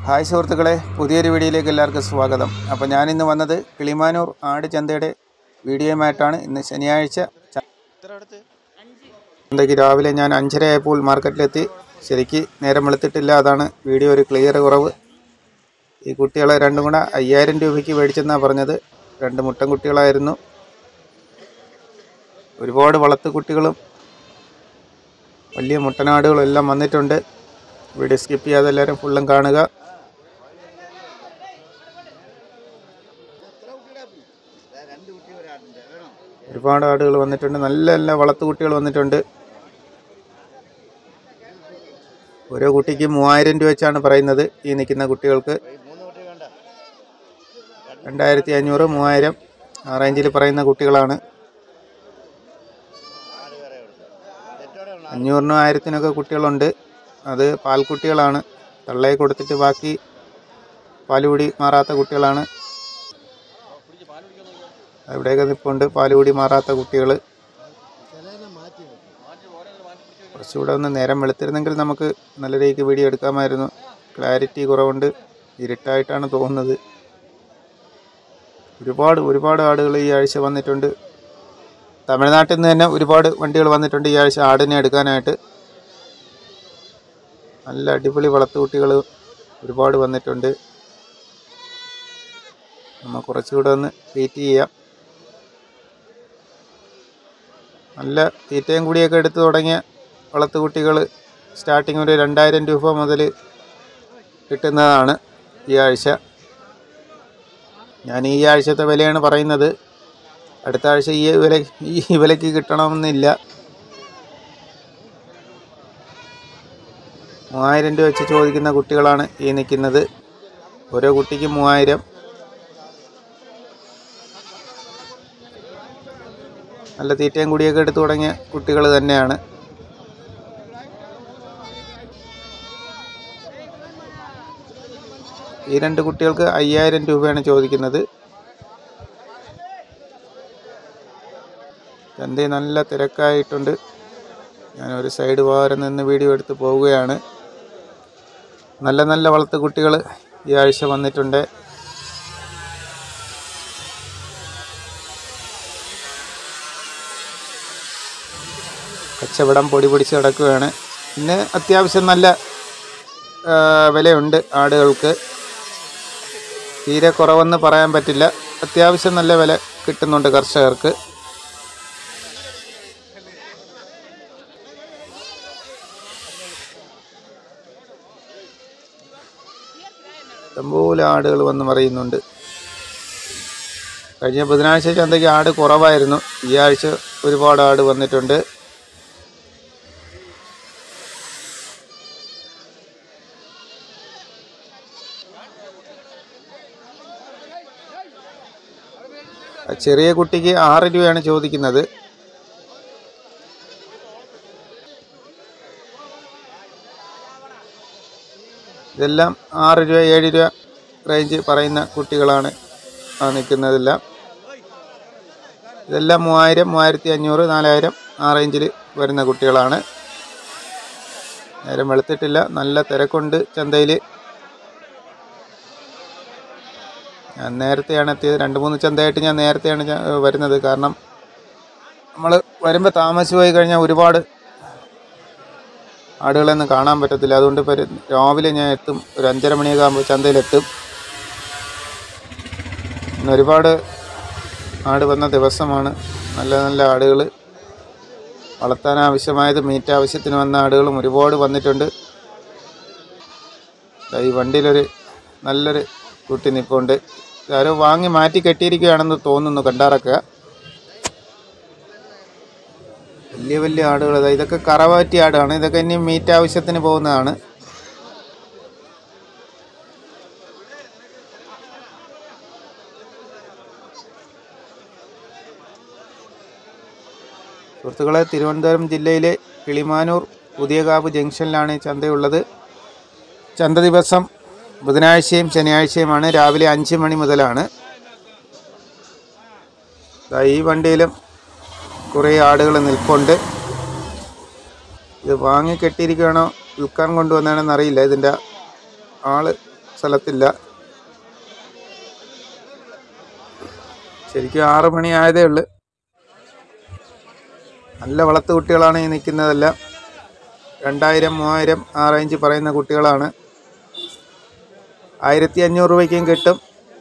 hi സുഹൃത്തുക്കളെ പുതിയൊരു വീഡിയോയിലേക്ക് എല്ലാവർക്കും സ്വാഗതം അപ്പോൾ ഞാനിന്ന് വന്നത് കിളിമാനൂർ ആട് ചന്തയുടെ വീഡിയോയുമായിട്ടാണ് ഇന്ന് ശനിയാഴ്ച ച- ചന്തയ്ക്ക് രാവിലെ ഞാൻ അഞ്ചര ആയപ്പോൾ മാർക്കറ്റിലെത്തി ശരിക്ക് നേരം വെളുത്തിട്ടില്ല അതാണ് വീഡിയോ ഒരു ക്ലിയർ കുറവ് ഈ കുട്ടികളെ രണ്ടും കൂടെ അയ്യായിരം രൂപയ്ക്ക് മേടിച്ചെന്നാണ് പറഞ്ഞത് രണ്ട് മുട്ടൻ കുട്ടികളായിരുന്നു ഒരുപാട് വളർത്തു കുട്ടികളും വലിയ മുട്ടനാടുകളും എല്ലാം വന്നിട്ടുണ്ട് വീഡിയോ സ്കിപ്പ് ചെയ്യാതെ എല്ലാവരും ഫുള്ളും കാണുക ഒരുപാട് ആടുകൾ വന്നിട്ടുണ്ട് നല്ല നല്ല വളർത്തു കുട്ടികൾ വന്നിട്ടുണ്ട് ഓരോ കുട്ടിക്ക് മൂവായിരം രൂപ വെച്ചാണ് പറയുന്നത് ഈ നിൽക്കുന്ന കുട്ടികൾക്ക് രണ്ടായിരത്തി അഞ്ഞൂറ് മൂവായിരം ആ റേഞ്ചിൽ പറയുന്ന കുട്ടികളാണ് അഞ്ഞൂറിനും ആയിരത്തിനൊക്കെ കുട്ടികളുണ്ട് അത് പാൽക്കുട്ടികളാണ് തള്ളയെ കൊടുത്തിട്ട് ബാക്കി പാലുകുടി മാറാത്ത കുട്ടികളാണ് അവിടെയൊക്കെ നിൽപ്പുണ്ട് പാലുകുടി മാറാത്ത കുട്ടികൾ കുറച്ചുകൂടെ ഒന്ന് നേരം വെളുത്തിരുന്നെങ്കിൽ നമുക്ക് നല്ല രീതിക്ക് വീഡിയോ എടുക്കാമായിരുന്നു ക്ലാരിറ്റി കുറവുണ്ട് ഇരുട്ടായിട്ടാണ് തോന്നുന്നത് ഒരുപാട് ഒരുപാട് ആടുകൾ ഈ ആഴ്ച വന്നിട്ടുണ്ട് തമിഴ്നാട്ടിൽ നിന്ന് തന്നെ ഒരുപാട് വണ്ടികൾ വന്നിട്ടുണ്ട് ഈ ആഴ്ച ആടിനെ എടുക്കാനായിട്ട് നല്ല അടിപൊളി വളർത്തുകുട്ടികൾ ഒരുപാട് വന്നിട്ടുണ്ട് നമ്മൾ കുറച്ചുകൂടെ ഒന്ന് വെയിറ്റ് ചെയ്യാം നല്ല തീറ്റയും കൂടിയൊക്കെ എടുത്തു തുടങ്ങിയ വളർത്തുകുട്ടികൾ സ്റ്റാർട്ടിങ് ഒരു രണ്ടായിരം രൂപ മുതൽ കിട്ടുന്നതാണ് ഈ ആഴ്ച ഞാൻ ഈ ആഴ്ചത്തെ വിലയാണ് പറയുന്നത് അടുത്ത ആഴ്ച ഈ വില ഈ വിലയ്ക്ക് കിട്ടണമെന്നില്ല മൂവായിരം രൂപ വെച്ച് ചോദിക്കുന്ന കുട്ടികളാണ് ഈ നിൽക്കുന്നത് ഓരോ കുട്ടിക്ക് മൂവായിരം നല്ല തീറ്റയും കൂടിയൊക്കെ എടുത്തു തുടങ്ങിയ കുട്ടികൾ തന്നെയാണ് ഈ രണ്ട് കുട്ടികൾക്ക് അയ്യായിരം രൂപയാണ് ചോദിക്കുന്നത് ചന്തയിൽ നല്ല തിരക്കായിട്ടുണ്ട് ഞാൻ ഒരു സൈഡ് വാരം നിന്ന് വീഡിയോ എടുത്ത് പോവുകയാണ് നല്ല നല്ല വളർത്തു കുട്ടികൾ ഈ ആഴ്ച വന്നിട്ടുണ്ട് കച്ചവടം പൊടി പിടിച്ച് കിടക്കുകയാണ് പിന്നെ അത്യാവശ്യം നല്ല ആ, വിലയുണ്ട് ആടുകൾക്ക് തീരെ കുറവെന്ന് പറയാൻ പറ്റില്ല അത്യാവശ്യം നല്ല വില കിട്ടുന്നുണ്ട് കർഷകർക്ക് ഇഷ്ടംപോലെ ആടുകൾ വന്ന് മറിയുന്നുണ്ട് കഴിഞ്ഞ ബുധനാഴ്ച ചന്തയ്ക്ക് ആട് കുറവായിരുന്നു ഈ ആഴ്ച ഒരുപാട് ആട് വന്നിട്ടുണ്ട് ആ ചെറിയ കുട്ടിക്ക് ആറ് രൂപയാണ് ചോദിക്കുന്നത് ഇതെല്ലാം ആറ് രൂപ ഏഴ് രൂപ റേഞ്ച് പറയുന്ന കുട്ടികളാണ് ആ നിൽക്കുന്നതെല്ലാം ഇതെല്ലാം മൂവായിരം മൂവായിരത്തി അഞ്ഞൂറ് നാലായിരം ആ റേഞ്ചിൽ വരുന്ന കുട്ടികളാണ് നേരം വെളുത്തിട്ടില്ല നല്ല തിരക്കുണ്ട് ചന്തയിൽ ഞാൻ നേരത്തെയാണ് എത്തിയത് രണ്ട് മൂന്ന് ചന്തയായിട്ട് ഞാൻ നേരത്തെയാണ് ച- വരുന്നത് കാരണം നമ്മൾ വരുമ്പോൾ താമസിച്ച് പോയി കഴിഞ്ഞാൽ ഒരുപാട് ആടുകളൊന്നും കാണാൻ പറ്റത്തില്ല അതുകൊണ്ട് ഇപ്പോൾ ഒരു രാവിലെ ഞാൻ എത്തും ഒരു അഞ്ചര മണിയൊക്കെ ആകുമ്പോൾ ചന്തയിലെത്തും ഇന്ന് ഒരുപാട് ആട് വന്ന ദിവസമാണ് നല്ല നല്ല ആടുകൾ വളർത്താൻ ആവശ്യമായത് മീറ്റ് ആവശ്യത്തിന് വന്ന ആടുകളും ഒരുപാട് വന്നിട്ടുണ്ട് ദാ ഈ വണ്ടിയിലൊരു നല്ലൊരു കുട്ടി നിൽപ്പുണ്ട് ആരോ വാങ്ങി മാറ്റി കെട്ടിയിരിക്കുകയാണെന്ന് തോന്നുന്നു കണ്ടാറൊക്കെ വലിയ വലിയ ആടുകൾ ഇതാ ഇതൊക്കെ കറവാറ്റി ആടാണ് ഇതൊക്കെ ഇനി മീറ്റ് ആവശ്യത്തിന് പോകുന്നതാണ് സുഹൃത്തുക്കളെ തിരുവനന്തപുരം ജില്ലയിലെ കിളിമാനൂർ പുതിയകാവ് ജംഗ്ഷനിലാണ് ഈ ചന്തയുള്ളത് ചന്ത ദിവസം ബുധനാഴ്ചയും ശനിയാഴ്ചയുമാണ് രാവിലെ അഞ്ച് മണി മുതലാണ് ദാ ഈ വണ്ടിയിലും കുറേ ആടുകൾ നിൽപ്പുണ്ട് ഇത് വാങ്ങി കെട്ടിയിരിക്കുകയാണോ വിൽക്കാൻ കൊണ്ടുവന്നാണെന്ന് അറിയില്ല ഇതിൻ്റെ ആള് സ്ഥലത്തില്ല ശരിക്കും ആറ് മണി ആയതേ ഉള്ളു നല്ല വളർത്തു കുട്ടികളാണ് ഈ നിൽക്കുന്നതെല്ലാം രണ്ടായിരം മൂവായിരം ആ റേഞ്ച് പറയുന്ന കുട്ടികളാണ് ആയിരത്തി അഞ്ഞൂറ് രൂപയ്ക്കും കിട്ടും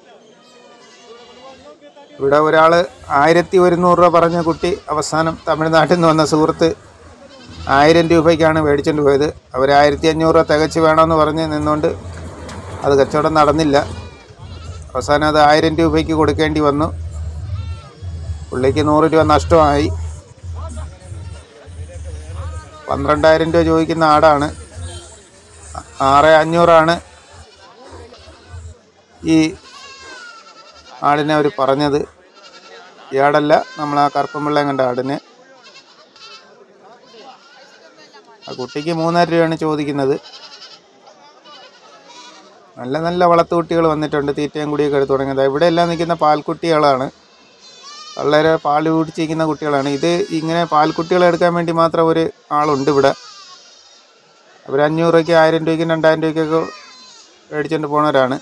ഇവിടെ ഒരാൾ ആയിരത്തി ഒരുന്നൂറ് രൂപ പറഞ്ഞ കുട്ടി അവസാനം തമിഴ്നാട്ടിൽ നിന്ന് വന്ന സുഹൃത്ത് ആയിരം രൂപയ്ക്കാണ് മേടിച്ചുകൊണ്ട് പോയത് അവർ ആയിരത്തി അഞ്ഞൂറ് രൂപ തികച്ച് വേണമെന്ന് പറഞ്ഞ് നിന്നുകൊണ്ട് അത് കച്ചവടം നടന്നില്ല അവസാനം അത് ആയിരം രൂപയ്ക്ക് കൊടുക്കേണ്ടി വന്നു പുള്ളിക്ക് നൂറ് രൂപ നഷ്ടമായി പന്ത്രണ്ടായിരം രൂപ ചോദിക്കുന്ന ആടാണ് ആറ് അഞ്ഞൂറാണ് ഈ ആടിനെ അവർ പറഞ്ഞത് ഈ ആടല്ല നമ്മൾ ആ കറുപ്പമ്പിള്ളയും കണ്ട ആടിന് ആ കുട്ടിക്ക് മൂന്നര രൂപയാണ് ചോദിക്കുന്നത് നല്ല നല്ല വളർത്തുകുട്ടികൾ വന്നിട്ടുണ്ട് തീറ്റയും കൂടിയൊക്കെ എടുത്തു തുടങ്ങിയത് ഇവിടെ എല്ലാം നിൽക്കുന്ന പാൽക്കുട്ടികളാണ് വളരെ പാൽ കുടിച്ചിരിക്കുന്ന കുട്ടികളാണ് ഇത് ഇങ്ങനെ പാൽക്കുട്ടികളെ എടുക്കാൻ വേണ്ടി മാത്രം ഒരു ആളുണ്ട് ഇവിടെ അവർ അഞ്ഞൂറ് രൂപയ്ക്ക് ആയിരം രൂപയ്ക്കും രണ്ടായിരം രൂപയ്ക്കൊക്കെ മേടിച്ചുകൊണ്ട് പോണവരാണ്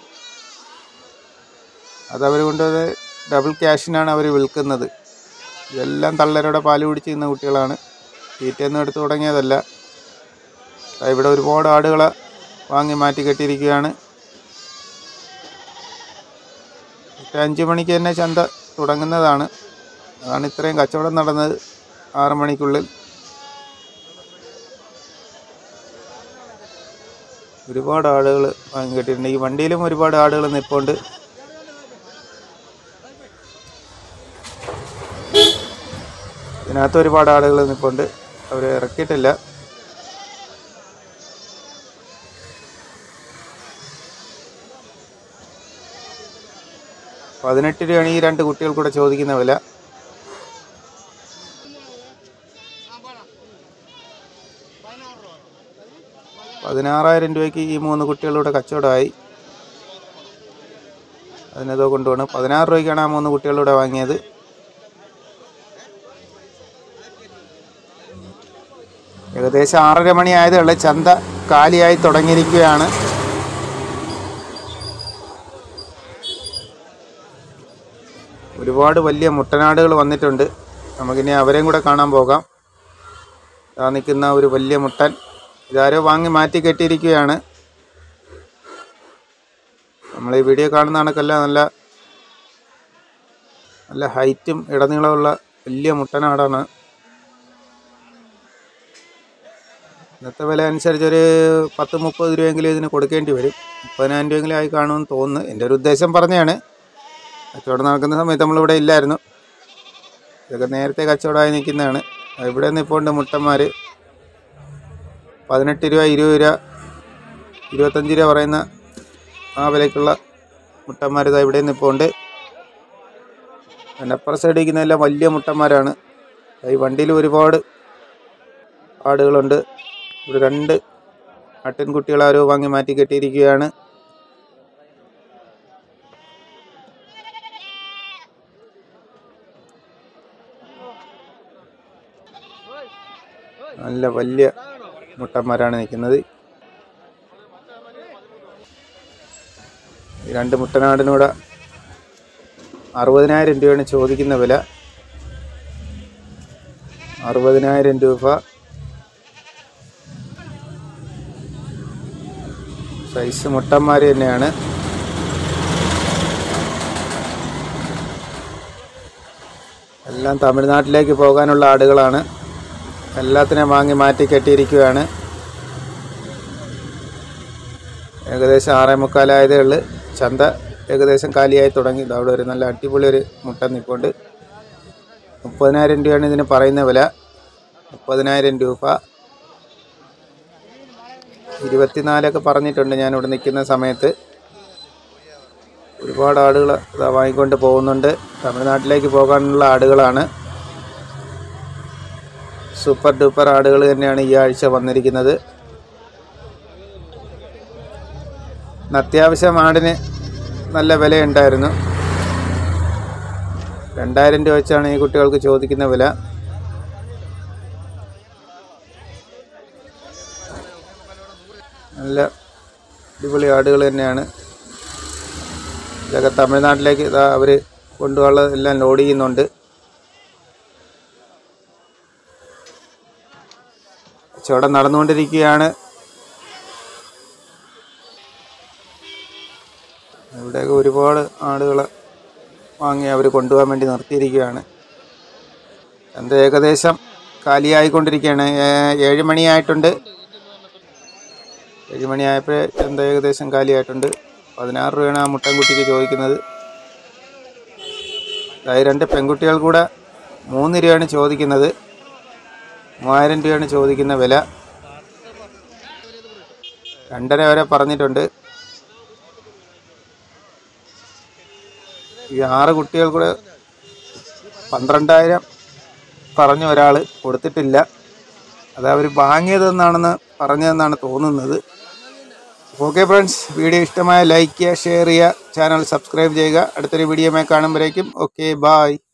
അതവർ കൊണ്ട് ഡബിൾ ക്യാഷിനാണ് അവർ വിൽക്കുന്നത് ഇതെല്ലാം തള്ളരുടെ പാല് കുടിച്ചിരുന്ന കുട്ടികളാണ് തീറ്റയൊന്നും എടുത്തു തുടങ്ങിയതല്ല ദാ ഇവിടെ ഒരുപാട് ആടുകളെ വാങ്ങി മാറ്റി കെട്ടിയിരിക്കുകയാണ് ഒരു അഞ്ച് മണിക്ക് തന്നെ ചന്ത തുടങ്ങുന്നതാണ് അതാണ് ഇത്രയും കച്ചവടം നടന്നത് ആറ് മണിക്കുള്ളിൽ ഒരുപാട് ആളുകൾ വാങ്ങി കെട്ടിയിട്ടുണ്ട് ഈ വണ്ടിയിലും ഒരുപാട് ആളുകൾ നിൽപ്പുണ്ട് ഇതിനകത്ത് ഒരുപാട് ആളുകൾ നിൽപ്പുണ്ട് അവർ ഇറക്കിയിട്ടില്ല പതിനെട്ട് രൂപയാണ് ഈ രണ്ട് കുട്ടികൾ കൂടെ ചോദിക്കുന്ന വില പതിനാറായിരം രൂപയ്ക്ക് ഈ മൂന്ന് കുട്ടികളുടെ കച്ചവടമായി അതിനതോ കൊണ്ടുപോകണം പതിനാറ് രൂപയ്ക്കാണ് ആ മൂന്ന് കുട്ടികളുടെ വാങ്ങിയത് ഏകദേശം ആറര മണി ആയതേ ഉള്ളൂ ചന്ത കാലിയായി തുടങ്ങിയിരിക്കുകയാണ് ഒരുപാട് വലിയ മുട്ടനാടുകൾ വന്നിട്ടുണ്ട് നമുക്കിനി അവരെയും കൂടെ കാണാൻ പോകാം ആ നിൽക്കുന്ന ഒരു വലിയ മുട്ടൻ ഇതാരോ വാങ്ങി മാറ്റി കെട്ടിയിരിക്കുകയാണ് നമ്മൾ ഈ വീഡിയോ കാണുന്ന കണക്കല്ല നല്ല നല്ല ഹൈറ്റും ഇടനീളമുള്ള വലിയ മുട്ടനാടാണ് ഇന്നത്തെ വില അനുസരിച്ച് ഒരു പത്ത് മുപ്പത് രൂപയെങ്കിലും ഇതിന് കൊടുക്കേണ്ടി വരും മുപ്പതിനായിരം രൂപയെങ്കിലും ആയി കാണുമെന്ന് തോന്നുന്നു എൻ്റെ ഒരു ഉദ്ദേശം പറഞ്ഞതാണ് കച്ചവടം നടക്കുന്ന സമയത്ത് നമ്മളിവിടെ ഇല്ലായിരുന്നു ഇതൊക്കെ നേരത്തെ കച്ചവടമായി നിൽക്കുന്നതാണ് ഇവിടെ നിൽപ്പോൾ ഉണ്ട് മുട്ടന്മാർ പതിനെട്ട് രൂപ ഇരുപത് രൂപ ഇരുപത്തഞ്ച് രൂപ പറയുന്ന ആ വിലയ്ക്കുള്ള മുട്ടന്മാർ ഇതാ ഇവിടെ നിൽപ്പോൾ ഉണ്ട് അതിൻ്റെ അപ്പുറ സൈഡിൽ ഇരിക്കുന്നതെല്ലാം വലിയ മുട്ടന്മാരാണ് ഈ വണ്ടിയിൽ ഒരുപാട് ആടുകളുണ്ട് ഇവിടെ രണ്ട് ആട്ടിൻകുട്ടികൾ ആരോ വാങ്ങി മാറ്റി കെട്ടിയിരിക്കുകയാണ് നല്ല വലിയ മുട്ടന്മാരാണ് നിൽക്കുന്നത് ഈ രണ്ട് മുട്ടനാടിനൂടെ അറുപതിനായിരം രൂപയാണ് ചോദിക്കുന്ന വില അറുപതിനായിരം രൂപ സൈസ് മുട്ടന്മാർ തന്നെയാണ് എല്ലാം തമിഴ്നാട്ടിലേക്ക് പോകാനുള്ള ആടുകളാണ് എല്ലാത്തിനെയും വാങ്ങി മാറ്റി കെട്ടിയിരിക്കുകയാണ് ഏകദേശം ആറേ മുക്കാലായതേ ഉള്ളു ചന്ത ഏകദേശം കാലിയായി തുടങ്ങി ഇതാ അവിടെ ഒരു നല്ല അടിപൊളി ഒരു മുട്ട നിൽപ്പുണ്ട് മുപ്പതിനായിരം രൂപയാണ് ഇതിന് പറയുന്ന വില മുപ്പതിനായിരം രൂപ ഇരുപത്തിനാലൊക്കെ പറഞ്ഞിട്ടുണ്ട് ഞാനിവിടെ നിൽക്കുന്ന സമയത്ത് ഒരുപാട് ആടുകൾ ഇതാ വാങ്ങിക്കൊണ്ട് പോകുന്നുണ്ട് തമിഴ്നാട്ടിലേക്ക് പോകാനുള്ള ആടുകളാണ് സൂപ്പർ ഡൂപ്പർ ആടുകൾ തന്നെയാണ് ഈ ആഴ്ച വന്നിരിക്കുന്നത് ഇന്ന് അത്യാവശ്യം ആടിന് നല്ല വിലയുണ്ടായിരുന്നു രണ്ടായിരം രൂപ വെച്ചാണ് ഈ കുട്ടികൾക്ക് ചോദിക്കുന്ന വില നല്ല അടിപൊളി ആടുകൾ തന്നെയാണ് ഇതൊക്കെ തമിഴ്നാട്ടിലേക്ക് ഇതാ അവർ കൊണ്ടുപോകാനുള്ള എല്ലാം ലോഡ് ചെയ്യുന്നുണ്ട് കച്ചവടം നടന്നുകൊണ്ടിരിക്കുകയാണ് ഇവിടെയൊക്കെ ഒരുപാട് ആടുകളെ വാങ്ങി അവർ കൊണ്ടുപോകാൻ വേണ്ടി നിർത്തിയിരിക്കുകയാണ് എന്താ ഏകദേശം കാലിയായിക്കൊണ്ടിരിക്കുകയാണ് ഏ- ഏഴ് മണിയായിട്ടുണ്ട് ഏഴ് മണിയായപ്പോൾ എന്താ ഏകദേശം കാലിയായിട്ടുണ്ട് പതിനാറ് രൂപയാണ് ആ മുട്ടൻകുട്ടിക്ക് ചോദിക്കുന്നത് അതായത് രണ്ട് പെൺകുട്ടികൾ കൂടെ മൂന്ന് രൂപയാണ് ചോദിക്കുന്നത് മൂവായിരം രൂപയാണ് ചോദിക്കുന്ന വില രണ്ടര വരെ പറഞ്ഞിട്ടുണ്ട് ഈ ആറ് കുട്ടികൾ കൂടെ പന്ത്രണ്ടായിരം പറഞ്ഞു ഒരാൾ കൊടുത്തിട്ടില്ല അത് അവർ വാങ്ങിയതെന്നാണെന്ന് പറഞ്ഞതെന്നാണ് തോന്നുന്നത് ഓക്കെ ഫ്രണ്ട്സ് വീഡിയോ ഇഷ്ടമായ ലൈക്ക് ചെയ്യുക ഷെയർ ചെയ്യുക ചാനൽ സബ്സ്ക്രൈബ് ചെയ്യുക അടുത്തൊരു വീഡിയോമായി കാണുമ്പോഴേക്കും ഓക്കെ ബായ്